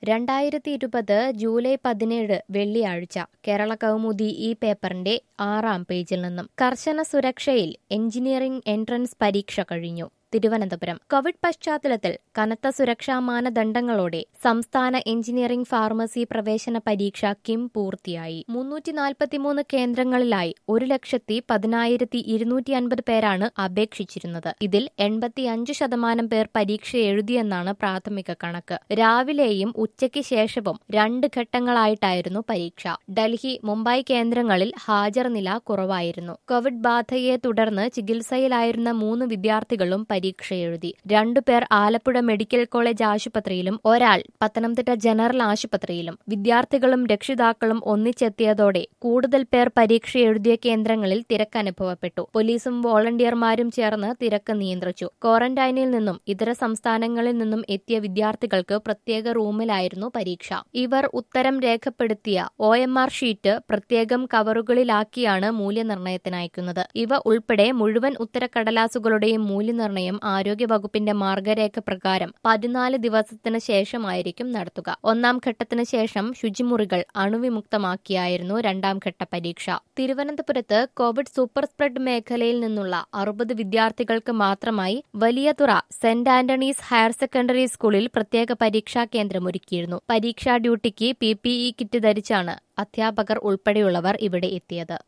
രണ്ടായിരത്തി ഇരുപത് ജൂലൈ പതിനേഴ് വെള്ളിയാഴ്ച കേരള കൗമുദി ഈ പേപ്പറിന്റെ ആറാം പേജിൽ നിന്നും കർശന സുരക്ഷയിൽ എഞ്ചിനീയറിംഗ് എൻട്രൻസ് പരീക്ഷ കഴിഞ്ഞു തിരുവനന്തപുരം കോവിഡ് പശ്ചാത്തലത്തിൽ കനത്ത സുരക്ഷാ മാനദണ്ഡങ്ങളോടെ സംസ്ഥാന എഞ്ചിനീയറിംഗ് ഫാർമസി പ്രവേശന പരീക്ഷ കിം പൂർത്തിയായി മുന്നൂറ്റി നാൽപ്പത്തിമൂന്ന് കേന്ദ്രങ്ങളിലായി ഒരു ലക്ഷത്തി പതിനായിരത്തി ഇരുന്നൂറ്റി അൻപത് പേരാണ് അപേക്ഷിച്ചിരുന്നത് ഇതിൽ എൺപത്തിയഞ്ച് ശതമാനം പേർ പരീക്ഷ എഴുതിയെന്നാണ് പ്രാഥമിക കണക്ക് രാവിലെയും ഉച്ചയ്ക്ക് ശേഷവും രണ്ട് ഘട്ടങ്ങളായിട്ടായിരുന്നു പരീക്ഷ ഡൽഹി മുംബൈ കേന്ദ്രങ്ങളിൽ ഹാജർ നില കുറവായിരുന്നു കോവിഡ് ബാധയെ തുടർന്ന് ചികിത്സയിലായിരുന്ന മൂന്ന് വിദ്യാർത്ഥികളും പരീക്ഷ എഴുതി രണ്ടുപേർ ആലപ്പുഴ മെഡിക്കൽ കോളേജ് ആശുപത്രിയിലും ഒരാൾ പത്തനംതിട്ട ജനറൽ ആശുപത്രിയിലും വിദ്യാർത്ഥികളും രക്ഷിതാക്കളും ഒന്നിച്ചെത്തിയതോടെ കൂടുതൽ പേർ പരീക്ഷ എഴുതിയ കേന്ദ്രങ്ങളിൽ തിരക്ക് അനുഭവപ്പെട്ടു പോലീസും വോളണ്ടിയർമാരും ചേർന്ന് തിരക്ക് നിയന്ത്രിച്ചു ക്വാറന്റൈനിൽ നിന്നും ഇതര സംസ്ഥാനങ്ങളിൽ നിന്നും എത്തിയ വിദ്യാർത്ഥികൾക്ക് പ്രത്യേക റൂമിലായിരുന്നു പരീക്ഷ ഇവർ ഉത്തരം രേഖപ്പെടുത്തിയ ഒ എം ആർ ഷീറ്റ് പ്രത്യേകം കവറുകളിലാക്കിയാണ് മൂല്യനിർണ്ണയത്തിന് അയക്കുന്നത് ഇവ ഉൾപ്പെടെ മുഴുവൻ ഉത്തരക്കടലാസുകളുടെയും മൂല്യനിർണ്ണയം ആരോഗ്യവകുപ്പിന്റെ മാർഗരേഖ പ്രകാരം പതിനാല് ദിവസത്തിന് ശേഷമായിരിക്കും നടത്തുക ഒന്നാം ഘട്ടത്തിന് ശേഷം ശുചിമുറികൾ അണുവിമുക്തമാക്കിയായിരുന്നു രണ്ടാം ഘട്ട പരീക്ഷ തിരുവനന്തപുരത്ത് കോവിഡ് സൂപ്പർ സ്പ്രെഡ് മേഖലയിൽ നിന്നുള്ള അറുപത് വിദ്യാർത്ഥികൾക്ക് മാത്രമായി Valiyathura saint Antony's higher secondary സ്കൂളിൽ പ്രത്യേക പരീക്ഷാ കേന്ദ്രം ഒരുക്കിയിരുന്നു പരീക്ഷാ ഡ്യൂട്ടിക്ക് പി കിറ്റ് ധരിച്ചാണ് അധ്യാപകർ ഉൾപ്പെടെയുള്ളവർ ഇവിടെ എത്തിയത്